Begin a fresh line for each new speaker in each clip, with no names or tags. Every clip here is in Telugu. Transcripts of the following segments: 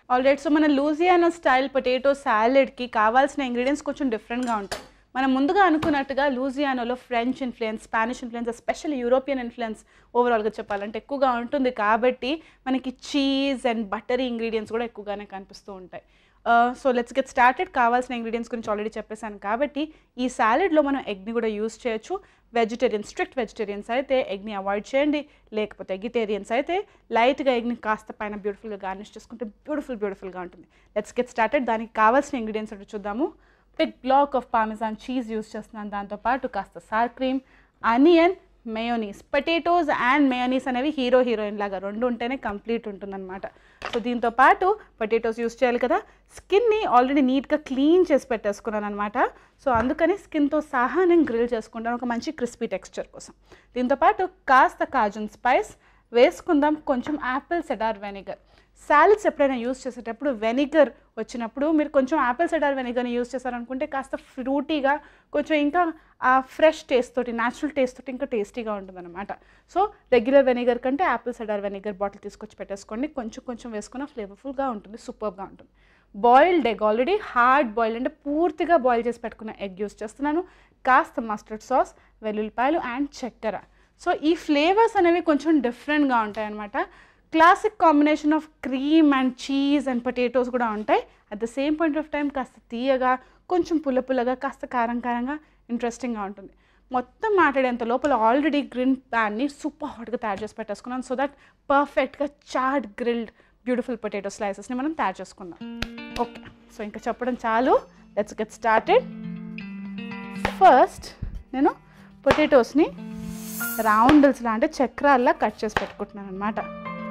ఆల్రెడీ సో మన లూజియానా స్టైల్ పొటాటో సాలెడ్కి కావాల్సిన ఇంగ్రీడియంట్స్ కొంచెం డిఫరెంట్గా ఉంటాయి మనం ముందుగా అనుకున్నట్టుగా లూజియానాలో French influence Spanish influence especially European influence ఓవరాల్గా చెప్పాలంటే ఎక్కువగా ఉంటుంది కాబట్టి మనకి చీజ్ అండ్ బటరీ ఇంగ్రీడియంట్స్ కూడా ఎక్కువగానే కనిపిస్తూ ఉంటాయి సో లెట్స్ గెట్ స్టార్టెడ్ కావాల్సిన ఇంగ్రీడియంట్స్ గురించి ఆల్రెడీ చెప్పేశాను కాబట్టి ఈ సాలెడ్లో మనం ఎగ్ని కూడా యూస్ చేయొచ్చు వెజిటేరియన్ స్ట్రిక్ట్ వెజిటేరియన్స్ అయితే ఎగ్ని అవాయిడ్ చేయండి లేకపోతే ఎగిటేరియన్స్ అయితే లైట్గా ఎగ్ని కాస్త పైన బ్యూటిఫుల్గా గార్నిష్ చేసుకుంటే బ్యూటిఫుల్ బ్యూటిఫుల్గా ఉంటుంది లెట్స్ గెట్ స్టార్టెడ్ దానికి కావాల్సిన ఇంగ్రీడియంట్స్ అంటే చూద్దాము big block of parmesan cheese use చేస్తున్నాను దాంతోపాటు కాస్త sour cream onion mayonnaise potatoes and mayonnaise అనేవి హీరో హీరోయిన్ లాగా రెండు ఉంటేనే కంప్లీట్ ఉంటుందన్నమాట సో దీంతో పాటు పొటాటోస్ యూస్ చేయాలి కదా స్కిన్ని ఆల్రెడీ నీట్గా క్లీన్ చేసి పెట్టేసుకున్నాను అనమాట సో అందుకని స్కిన్తో సహా నేను గ్రిల్ చేసుకుంటాను ఒక మంచి క్రిస్పీ టెక్స్చర్ కోసం దీంతో పాటు కాస్త కాజన్ స్పైస్ వేసుకుందాం కొంచెం యాపిల్ సెడార్ వెనిగర్ సాలడ్స్ ఎప్పుడైనా యూస్ చేసేటప్పుడు వెనిగర్ వచ్చినప్పుడు మీరు కొంచెం యాపిల్ సెడార్ వెనిగర్ని యూస్ చేశారనుకుంటే కాస్త ఫ్రూటీగా కొంచెం ఇంకా ఆ ఫ్రెష్ టేస్ట్ తోటి న్యాచురల్ టేస్ట్ తోటి ఇంకా టేస్టీగా ఉంటుందన్నమాట సో రెగ్యులర్ వెనిగర్ కంటే యాపిల్ సెడార్ వెనిగర్ బాటిల్ తీసుకొచ్చి పెట్టేసుకోండి కొంచెం కొంచెం వేసుకున్న ఫ్లేవర్ఫుల్గా ఉంటుంది సూపర్గా ఉంటుంది boiled egg already hard boil అంటే పూర్తిగా బాయిల్ చేసి పెట్టుకున్న ఎగ్ యూస్ చేస్తున్నాను కాస్త మస్టర్డ్ సాస్ వెల్లుల్లిపాయలు అండ్ చక్కెర సో ఈ ఫ్లేవర్స్ అనేవి కొంచెం డిఫరెంట్గా ఉంటాయి అన్నమాట classic combination of cream and cheese and potatoes కూడా ఉంటాయి at the same point of time కాస్త తీయగా కొంచెం పుల్ల పుల్లగా కాస్త కారం కారంగా ఇంట్రెస్టింగ్గా ఉంటుంది మొత్తం మాట్లాడేంత లోపల ఆల్రెడీ గ్రిల్ ప్యాన్ని సూపర్ హాట్గా తయారు చేసి పెట్టేసుకున్నాను సో దట్ పర్ఫెక్ట్గా చాట్ గ్రిల్డ్ బ్యూటిఫుల్ పొటాటో స్లైసెస్ని మనం తయారు చేసుకుందాం ఓకే సో ఇంకా చెప్పడం చాలు లెట్స్ గెట్ స్టార్టెడ్ ఫస్ట్ నేను పొటాటోస్ని రౌండ్స్లా అంటే చక్రాల్లా కట్ చేసి పెట్టుకుంటున్నాను అనమాట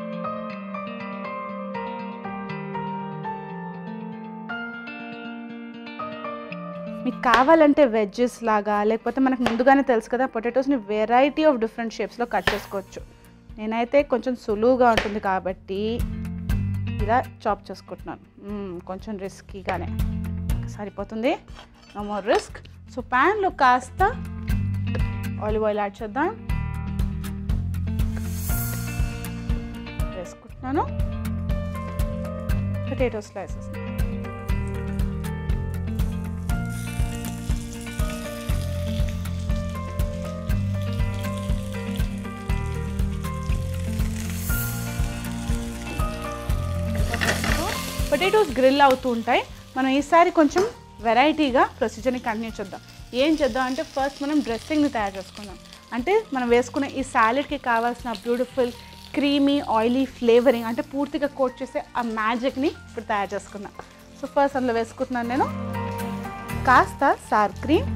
మీకు కావాలంటే వెజ్జెస్ లాగా లేకపోతే మనకు ముందుగానే తెలుసు కదా పొటాటోస్ని వెరైటీ ఆఫ్ డిఫరెంట్ షేప్స్లో కట్ చేసుకోవచ్చు నేనైతే కొంచెం సులువుగా ఉంటుంది కాబట్టి ఇలా చాప్ చేసుకుంటున్నాను మ్మ్, కొంచెం రిస్కీగానే సరిపోతుంది నో మోర్ రిస్క్ సో ప్యాన్లో కాస్త ఆలివ్ ఆయిల్ యాడ్ చేద్దాం వేసుకుంటున్నాను పొటాటో స్లైసెస్ పొటాటోస్ గ్రిల్ అవుతూ ఉంటాయి మనం ఈసారి కొంచెం వెరైటీగా ప్రొసీజర్ని కంటిన్యూ చేద్దాం ఏం చేద్దాం అంటే ఫస్ట్ మనం డ్రెస్సింగ్ని తయారు చేసుకుందాం అంటే మనం వేసుకునే ఈ సాలెడ్కి కావాల్సిన బ్యూటిఫుల్ క్రీమీ ఆయిలీ ఫ్లేవరింగ్ అంటే పూర్తిగా కోట్ చేసే ఆ మ్యాజిక్ని ఇప్పుడు తయారు చేసుకుందాం సో ఫస్ట్ అందులో వేసుకుంటున్నాను నేను కాస్త సార్ క్రీమ్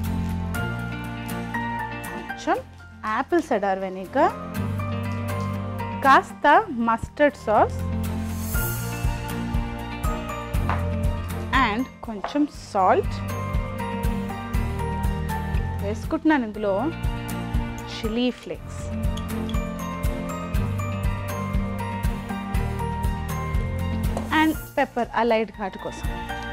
కొంచెం యాపిల్ సెడార్ వెనిగర్ కాస్త మస్టర్డ్ సాస్ అండ్ కొంచెం సాల్ట్ వేసుకుంటున్నాను ఇందులో చిల్లీ ఫ్లేక్స్ అండ్ పెప్పర్ ఆ లైట్ ఘాటు కోసం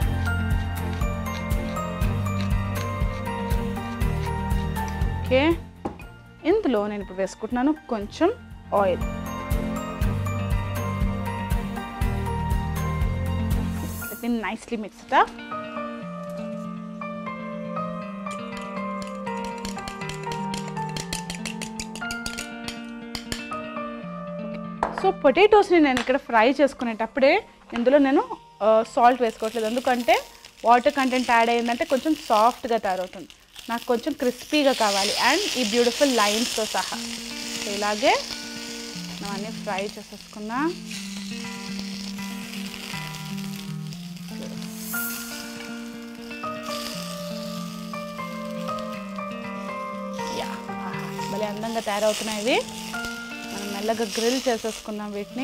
ఓకే ఇందులో నేను ఇప్పుడు వేసుకుంటున్నాను కొంచెం oil let me nicely mix it up. So పొటాటోస్ని నేను ఇక్కడ ఫ్రై చేసుకునేటప్పుడే ఇందులో నేను సాల్ట్ వేసుకోవట్లేదు ఎందుకంటే వాటర్ కంటెంట్ యాడ్ అయిందంటే కొంచెం సాఫ్ట్గా తయారవుతుంది నాకు కొంచెం క్రిస్పీగా కావాలి అండ్ ఈ బ్యూటిఫుల్ లైన్స్తో సహా సో ఇలాగే మనం అన్నీ ఫ్రై చేసేసుకుందాం యా భలే అందంగా తయారవుతున్నాయి ఇవి మనం మెల్లగా గ్రిల్ చేసేసుకుందాం వీటిని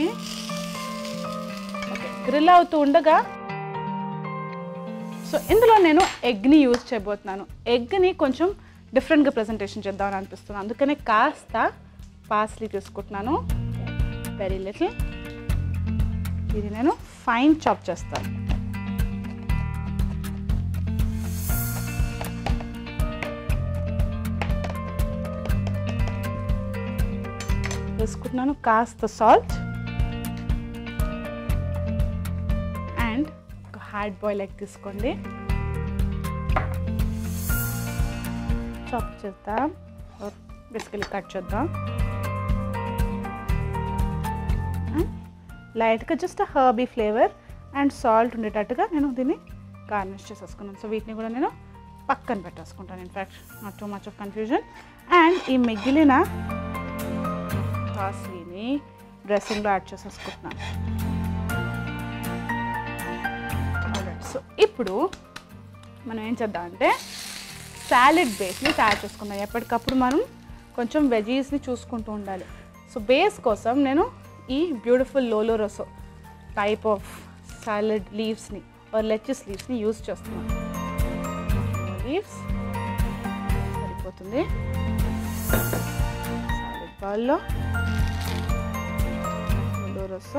ఓకే గ్రిల్ అవుతూ ఉండగా సో ఇందులో నేను ఎగ్ని యూజ్ చేయబోతున్నాను ఎగ్ని కొంచెం డిఫరెంట్గా ప్రజెంటేషన్ చేద్దామని అనిపిస్తుంది అందుకనే కాస్త పాస్లీ తీసుకుంటున్నాను వెరీ లిటిల్ ఇది నేను ఫైన్ చాప్ చేస్తాను వేసుకుంటున్నాను కాస్త సాల్ట్ హార్డ్ బాయిల్ ఎగ్ తీసుకోండి చాప్ చేద్దాం బేసికలీ కట్ చేద్దాం లైట్గా just herby flavour and salt ఉండేటట్టుగా నేను దీన్ని గార్నిష్ చేసేసుకున్నాను సో వీటిని కూడా నేను పక్కన పెట్టేసుకుంటాను in fact not too much of confusion and ఈ మిగిలిన పాస్లీని డ్రెస్సింగ్లో యాడ్ చేసేసుకుంటున్నాను సో ఇప్పుడు మనం ఏం చేద్దాం అంటే సాలెడ్ బేస్ని తయారు చేసుకుందాం ఎప్పటికప్పుడు మనం కొంచెం వెజీస్ని చూసుకుంటూ ఉండాలి సో బేస్ కోసం నేను ఈ beautiful lollo rosso type of salad లీవ్స్ని ఆర్ లెచెస్ లీవ్స్ని యూజ్ చేస్తున్నాను లీవ్స్ సరిపోతుంది సాలెడ్ బాల్లో లోలో రసో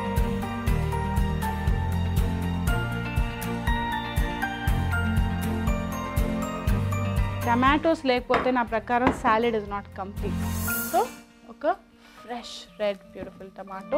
టమాటోస్ లేకపోతే నా ప్రకారం salad is not complete so ఒక fresh red beautiful tomato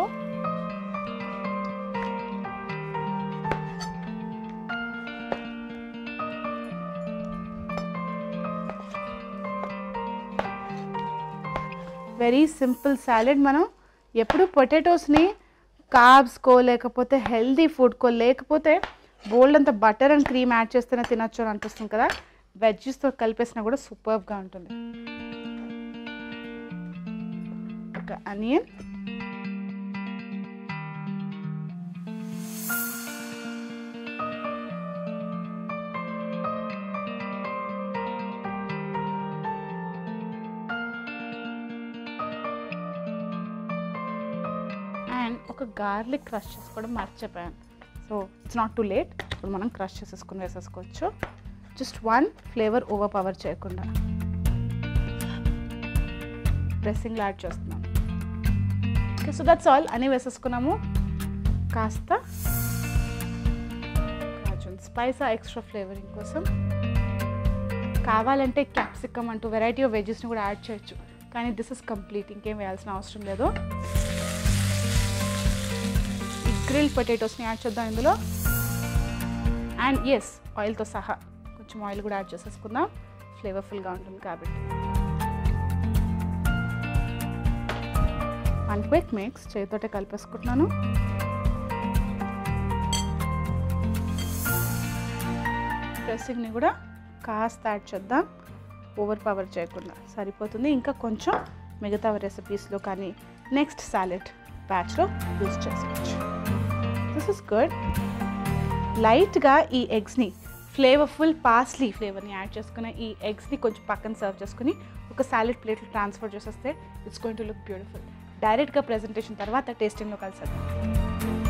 very simple salad మనం ఎప్పుడు పొటాటోస్ని కార్బ్స్కో లేకపోతే హెల్దీ ఫుడ్కో లేకపోతే బోల్డ్ అంత బటర్ అండ్ క్రీమ్ యాడ్ చేస్తేనే తినొచ్చు అని అనిపిస్తుంది కదా వెజ్జెస్తో కలిపేసినా కూడా సూపర్గా ఉంటుంది ఒక అనియన్ అండ్ ఒక గార్లిక్ క్రష్ చేసుకోవడం మర్చిపోయాను so it's not too late ఇప్పుడు మనం క్రష్ చేసేసుకుని వేసేసుకోవచ్చు just one flavour overpower చేయకుండా డ్రెస్సింగ్లో యాడ్ చేస్తున్నాం ఓకే సో దట్స్ ఆల్ అని వేసేసుకున్నాము కాస్త కాజున్ స్పైస్ ఎక్స్ట్రా ఫ్లేవరింగ్ కోసం కావాలంటే క్యాప్సికమ్ అంటూ వెరైటీ ఆఫ్ వెజెస్ని కూడా యాడ్ చేయొచ్చు కానీ దిస్ ఇస్ కంప్లీట్ ఇంకేం వేయాల్సిన అవసరం లేదు గ్రిల్ పొటాటోస్ని యాడ్ చేద్దాం ఇందులో అండ్ ఎస్ ఆయిల్తో సహా కొంచెం ఆయిల్ కూడా యాడ్ చేసేసుకుందాం ఫ్లేవర్ఫుల్గా ఉంటుంది కాబట్టి వన్ క్విక్ మిక్స్ చేతితోటే కలిపేసుకుంటున్నాను డ్రెస్సింగ్ని కూడా కాస్త యాడ్ చేద్దాం ఓవర్ పవర్ చేయకుండా సరిపోతుంది ఇంకా కొంచెం మిగతా రెసిపీస్లో కానీ నెక్స్ట్ సాలెడ్ బ్యాచ్లో యూస్ చేసుకోవచ్చు దిస్ ఇస్ గుడ్ లైట్గా ఈ ఎగ్స్ని ఫ్లేవర్ఫుల్ పాస్లీ ఫ్లేవర్ని యాడ్ చేసుకుని ఈ ఎగ్స్ని కొంచెం పక్కన సర్వ్ చేసుకుని ఒక సాలెడ్ ప్లేట్లో ట్రాన్స్ఫర్ చేసేస్తే it's going to look beautiful డైరెక్ట్గా ప్రెజెంటేషన్ తర్వాత టేస్టింగ్లో కలిసేద్దాం